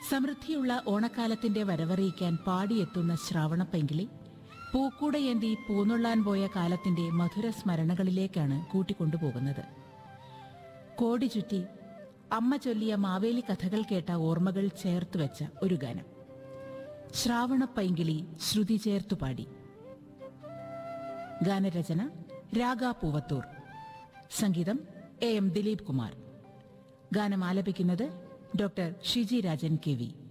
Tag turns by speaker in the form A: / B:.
A: സമൃദ്ധിയുള്ള ഓണക്കാലത്തിന്റെ വരവറിയിക്കാൻ പാടിയെത്തുന്ന ശ്രാവണപ്പെങ്കിളി പൂക്കൂടയേന്തി പൂന്നുള്ളാൻ പോയ കാലത്തിന്റെ മധുര സ്മരണകളിലേക്കാണ് കൂട്ടിക്കൊണ്ടുപോകുന്നത് കോടി ചുറ്റി അമ്മ ചൊല്ലിയ മാവേലി കഥകൾ കേട്ട ഓർമ്മകൾ ചേർത്ത് വെച്ച ഒരു ഗാനം ശ്രാവണപ്പൈങ്കിളി ശ്രുതി ചേർത്തു പാടി ഗാനരചന രാഗ പൂവത്തൂർ സംഗീതം എ എം ദിലീപ് കുമാർ ഗാനം ആലപിക്കുന്നത് doctor Shiji Rajan K V